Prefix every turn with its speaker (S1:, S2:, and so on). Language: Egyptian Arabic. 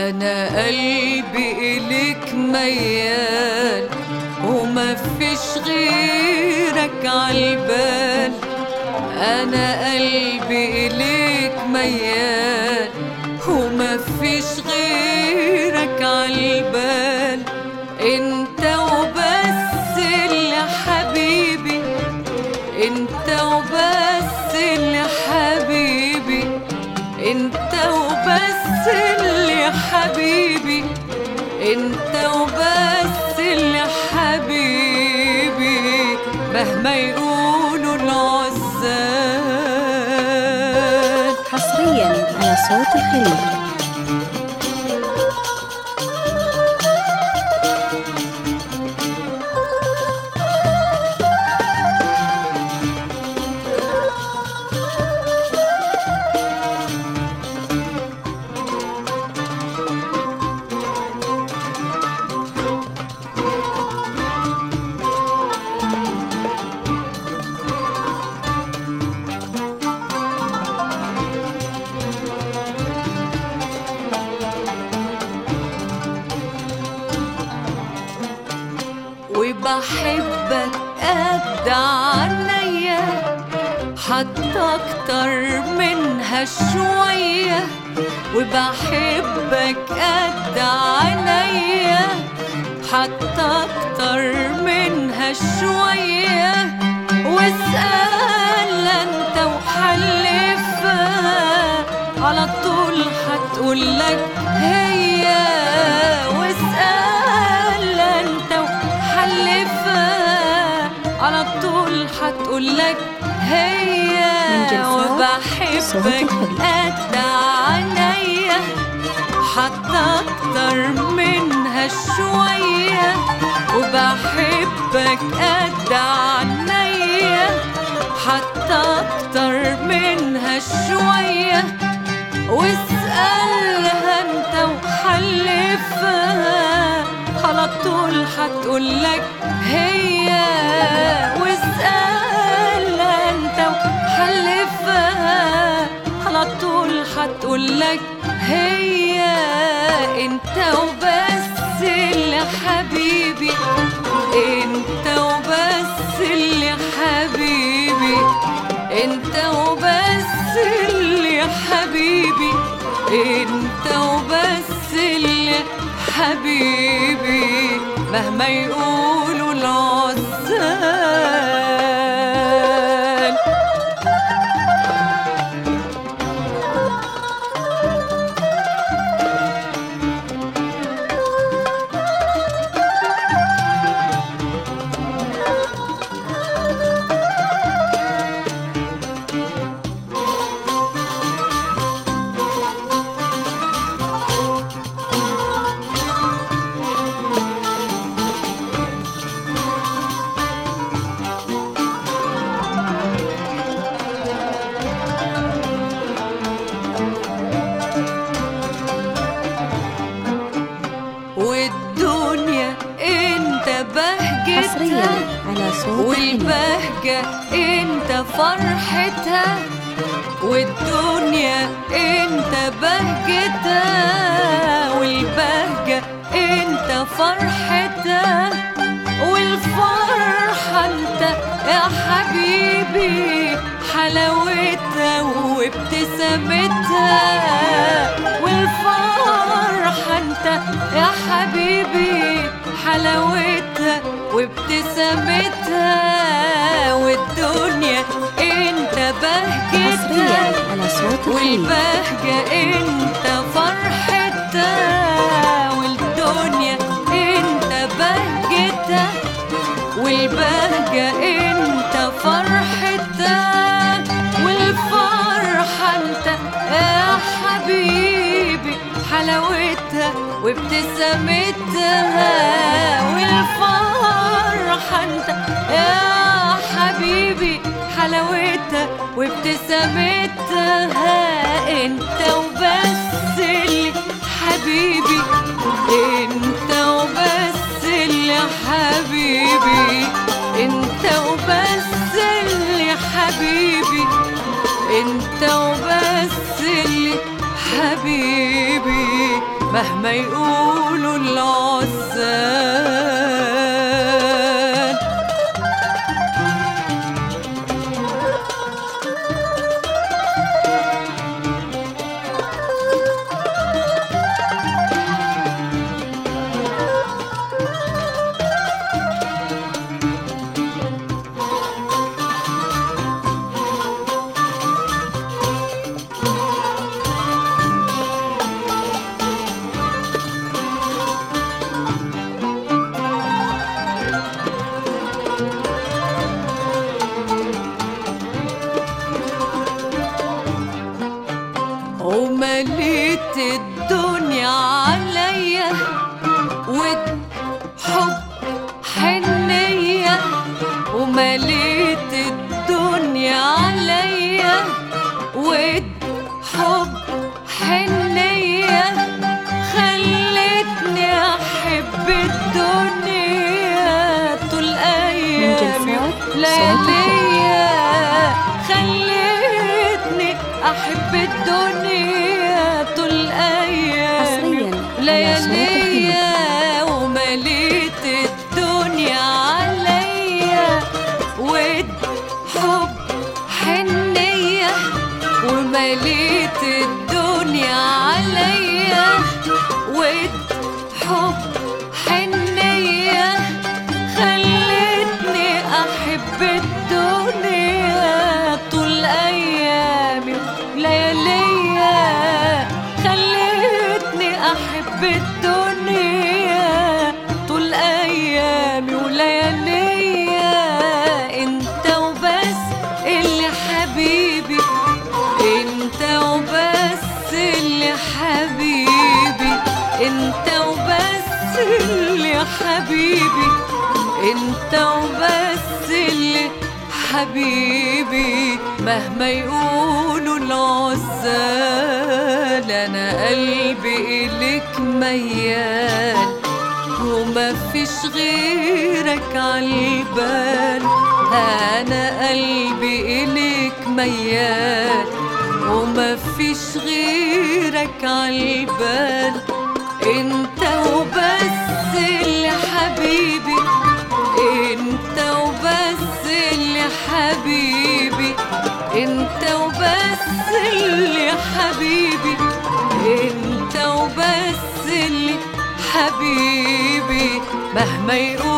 S1: انا قلبي اليك ميال وما فيش غيرك عالبال انا قلبي اليك ميال وما فيش غيرك عالبال انت وبس اللي حبيبي انت وبس اللي حبيبي انت وبس اللي حبيبي انت وبس اللي حبيبي مهما يقولوا العزال
S2: حصريا على صوت الخليج
S1: وبحبك قد عينيا حتى اكتر منها شوية وبحبك قد عينيا حتى اكتر منها شوية واسأل انت وحلفها على طول هتقولك هي واسأل انت وحلفها على طول هتقولك هي
S2: من جلسات صوت
S1: وبحبك
S2: الخليج.
S1: قد عينيا حتى اكتر منها شوية وبحبك قد عينيا حتى اكتر منها شوية واسألها انت وحلفها على طول هتقولك هي واسألها انت وحلفها على طول هتقولك هي انت وبس اللي حبيبي انت وبس اللي حبيبي انت وبس اللي حبيبي انت وبس اللي حبيبي مهما يقولوا العزال والدنيا انت
S2: حصريا
S1: بهجتها
S2: على صوت الخليج
S1: والبهجة انت فرحتها والدنيا انت بهجتها والبهجة انت فرحتها والفرحة انت يا حبيبي حلاوتها وابتسامتها والفرحة انت يا حبيبي حلاوتها وابتسامتها والدنيا انت
S2: حصريا
S1: بهجتها
S2: على صوت الخليج
S1: والبهجة انت فرحتها والدنيا انت بهجتها والبهجة انت فرحتها والفرحة انت يا حبيبي حلاوتها وابتسامتها والفرحة انت يا حبيبي حلاوتها وابتسامتها انت وبس اللي حبيبي انت وبس اللي حبيبي انت وبس اللي حبيبي انت وبس اللي حبيبي مهما يقولوا العزال ومليت الدنيا عليا وحب حنية ومليت الدنيا عليا وحب حنية خلتني أحب الدنيا طول أيامي
S2: جلسات صوت
S1: لياليا خلتني أحب الدنيا طول أيامي
S2: حصرياً على صوت
S1: لياليا ومليت الدنيا عليا ود حب حنية ومليت الدنيا عليا ود حب حنية خلتني أحب الدنيا طول أيامي ولياليا خلتني أحب الدنيا طول أيامي ولياليا أنت وبس اللي حبيبي أنت وبس اللي حبيبي أنت وبس اللي حبيبي انت وبس اللي حبيبي مهما يقولوا العزال انا قلبي اليك ميال وما فيش غيرك عالبال انا قلبي اليك ميال وما فيش غيرك عالبال انت وبس اللي حبيبي انت وبس اللي حبيبي انت وبس اللي حبيبي انت وبس اللي حبيبي مهما يقول